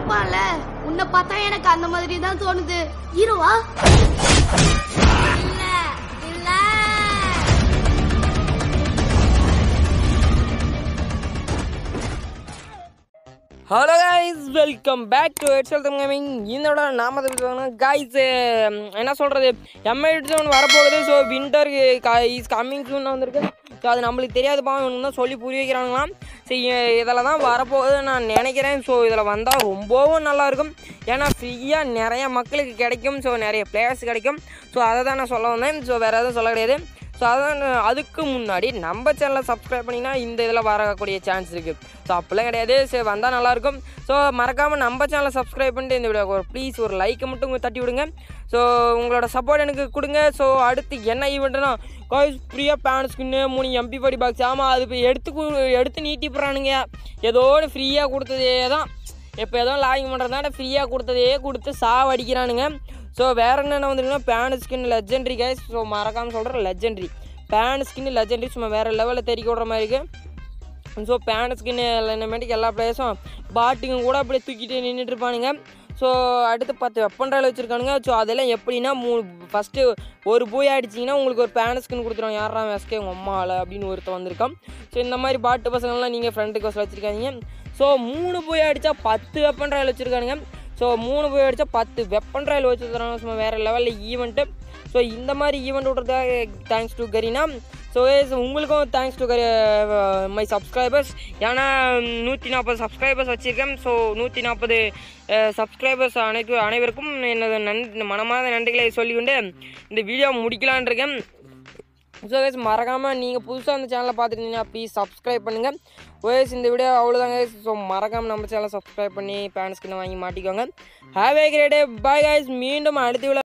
இருப்பான்ல உன்னை பார்த்தா எனக்கு அந்த மாதிரி தான் தோணுது ஹீரோவா இல்ல இல்ல hello guys welcome back to ஹெட்செல் கேமிங் இதோட நாம கைஸ் என்ன சொல்கிறது எம்ஐ ஒன்று வரப்போகுது so winter is coming soon வந்திருக்கு ஸோ அது நம்மளுக்கு தெரியாதுப்பா இவங்க தான் சொல்லி புரிய வைக்கிறாங்களாம் சரி இதில் தான் வரப்போகுது நான் நினைக்கிறேன் ஸோ இதில் வந்தால் ரொம்பவும் நல்லாயிருக்கும் ஏன்னா ஃப்ரீயாக நிறைய மக்களுக்கு கிடைக்கும் ஸோ நிறைய பிளேயர்ஸ் கிடைக்கும் ஸோ அதை தான் நான் சொல்ல வந்தேன் ஸோ வேறு எதுவும் சொல்ல கிடையாது ஸோ அதான் அதுக்கு முன்னாடி நம்ம சேனலை சப்ஸ்கிரைப் பண்ணினா இந்த இதில் வரக்கூடிய சான்ஸ் இருக்குது ஸோ அப்போல்லாம் கிடையாது சரி வந்தால் நல்லாயிருக்கும் ஸோ மறக்காமல் நம்ம சேனலை சப்ஸ்கிரைப் பண்ணிட்டு இந்த வீடியோ ஒரு ப்ளீஸ் ஒரு லைக்கை மட்டும் உங்க தட்டி விடுங்க ஸோ உங்களோட சப்போர்ட் எனக்கு கொடுங்க ஸோ அடுத்து என்ன ஈவெண்ட்னா காய்ஸ் ஃப்ரீயாக பேன் ஸ்கின்னு மூணு எம்பி படி பாக்ஸ் ஆமாம் அது இப்போ எடுத்து கு- எடுத்து நீட்டிப்புறானுங்க ஏதோ ஒன்று ஃப்ரீயாக கொடுத்ததே தான் இப்போ ஏதோ லாகிங் பண்ணுறதுனால ஃப்ரீயாக கொடுத்ததே கொடுத்து சாவடிக்கிறானுங்க ஸோ வேற என்னென்ன வந்துருக்குன்னா fan skin legendary guys so மறக்காமல் சொல்கிறேன் லெஜெண்ட்ரி பேன் ஸ்கின் லெஜெண்ட்ரி சும்மா வேறு லெவலில் தெறிக்க விடுற மாதிரி இருக்குது ஸோ பேன் ஸ்கின் என்னமேட்டுக்கு எல்லா பிளேயர்ஸும் பாட்டுங்க கூட அப்படியே தூக்கிட்டு நின்றுட்டு இருப்பானுங்க ஸோ அடுத்து பத்து வெப்பன் ராயல் வச்சுருக்கானுங்க ஸோ அதெல்லாம் எப்படின்னா மூ ஃபஸ்ட்டு ஒரு போய் அடிச்சிங்கன்னா உங்களுக்கு ஒரு பேன் ஸ்கின் கொடுத்துருவோம் யாரா எஸ்கே உங்கள் அம்மாவில் அப்படின்னு ஒருத்தன் வந்திருக்கான் ஸோ இந்த மாதிரி பாட்டு பசங்கள்லாம் நீங்கள் ஃப்ரெண்டுக்கு வசம் வச்சுருக்காங்க ஸோ மூணு போய் அடித்தா பத்து வெப்பன் ராயல் வச்சுருக்கானுங்க ஸோ மூணு போய் அடித்தா பத்து வெப்பன் ராயல் வச்சு தராங்க சும்மா வேறு லெவலில் ஈவெண்ட்டு ஸோ இந்த மாதிரி ஈவெண்ட் விட்றதுக்காக தேங்க்ஸ் டு கரீனா ஸோ உங்களுக்கும் தேங்க்ஸ் டு கரி மை சப்ஸ்கிரைபர்ஸ் ஏன்னா நூற்றி நாற்பது சப்ஸ்கிரைபர்ஸ் வச்சுருக்கேன் ஸோ நூற்றி நாற்பது சப்ஸ்கிரைபர்ஸ் அனைத்து அனைவருக்கும் எனது நன் மனமார்ந்த நன்றிகளை சொல்லிக்கொண்டு இந்த வீடியோ முடிக்கலான் இருக்கேன் ஸோ guys மறக்காமல் நீங்கள் புதுசாக இந்த சேனலை பார்த்துருந்தீங்கன்னா ப்ளீஸ் சப்ஸ்கிரைப் பண்ணுங்கள் ஓஎஸ் இந்த வீடியோ அவ்வளோதாங்க ஸோ மறக்காமல் நம்ம சேனலை சப்ஸ்கிரைப் பண்ணி பேன் ஸ்கின்னை வாங்கி மாட்டிக்கோங்க have a great bye guys மீண்டும் அடுத்த வீடியோ